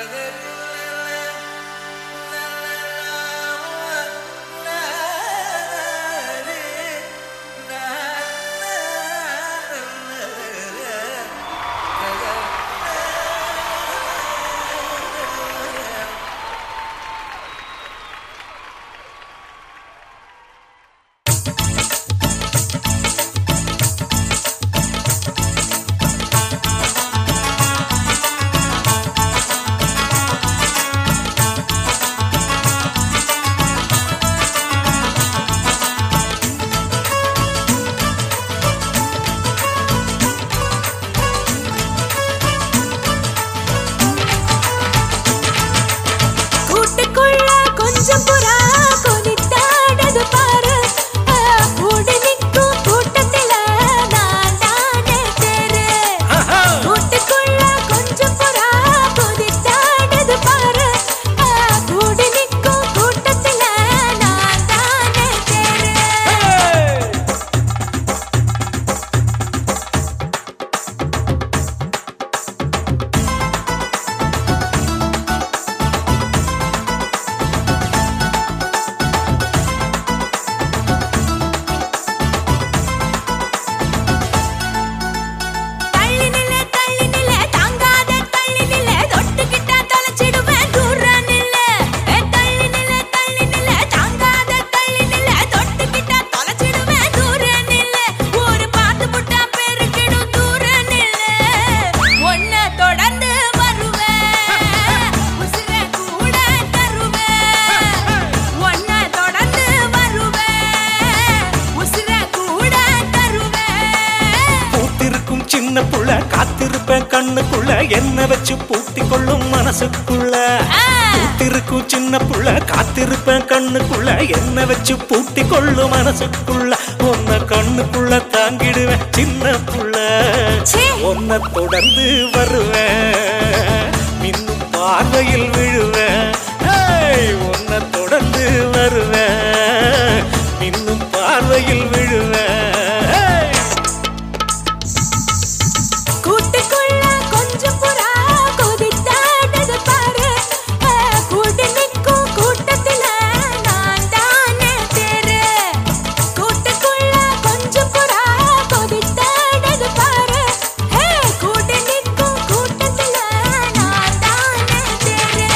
கூட்டுக்குள்ள கொஞ்சம் புறா கொதித்தாடது பாரு ஆ, கூடி நிற்கும் கூட்டத்தில நான் தானே தேரு கூட்டுக்குள்ள கொஞ்சம் புறா கொதித்தாடது பாரு ஆ, கூடி நிற்கும் கூட்டத்தில நான் தானே தேரு தள்ளி நில்லு தள்ளி நில்லு தாங்காத தள்ளி நில்லு தொட்டுக்கிட்டா தொலைச்சிடுவேன் தூர நில்லு ஏ, தள்ளி நில்லு தள்ளி நில்லு தாங்காத தள்ளி நில்லு தொட்டுக்கிட்டா தொலைச்சிடுவேன் தூர நில்லு ஊரு பார்த்து புட்டா பெருக்கிடும் தூர நில்லு ஒன்ன தொடர்ந்து வருவேன் உசுர கூட தருவேன் ஒன்ன தொடர்ந்து வருவேன் உசுர கூட தருவேன் பூத்திருக்கும் சின்ன புள்ள காத்திருப்பேன் கண்ணுக்குள்ள என்ன வச்சு பூட்டி கொள்ளும் மனசுக்குள்ள ஆ. பூத்திருக்கும் சின்ன புள்ள காத்திருப்பேன் கண்ணுக்குள்ள என்ன வச்சு பூட்டி கொள்ளும் மனசுக்குள்ள உன்னை கண்ணுக்குள்ள தாங்கிடுவேன் சின்ன புள்ள சீ. உன்னை தொடர்ந்து வருவேன் இன்னும் பார்வையில் விழுவேன் ஏய், உன்னை தொடர்ந்து வருவேன் இன்னும் பார்வையில் விழுவேன் ஏய். கூட்டுக்குள்ள கொஞ்சம் புறா கொதித்தாடுது பாரு ஆ, கூடி நிற்கும் கூட்டத்தில நான் தானே தேரு கூட்டுக்குள்ள கொஞ்சம் புறா கொதித்தாடுது பாரு ஹே, கூடி நிற்கும் கூட்டத்தில நான் தானே தேரு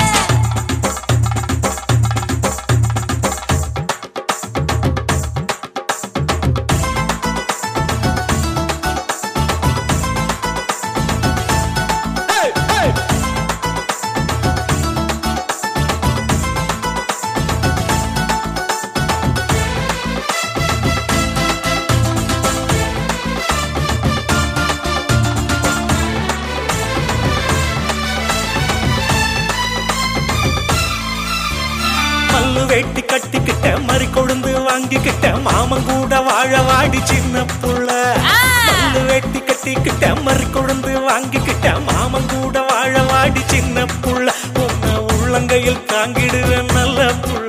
Hey, hey. மல்லு வேட்டி கட்டிக்கிட்ட மறி கொழுந்து வாங்கிக்கிட்ட மாமன் கூட வாழ வாடி சின்ன புள்ள ஆ. மல்லு வேட்டி கட்டிக்கிட்ட மறி கொழுந்து வாங்கிக்கிட்ட மாமன் கூட வாழ வாடி சின்ன புள்ள உன்னை உள்ளங்கையில் தாங்கிடுவேன் நல்ல புள்ள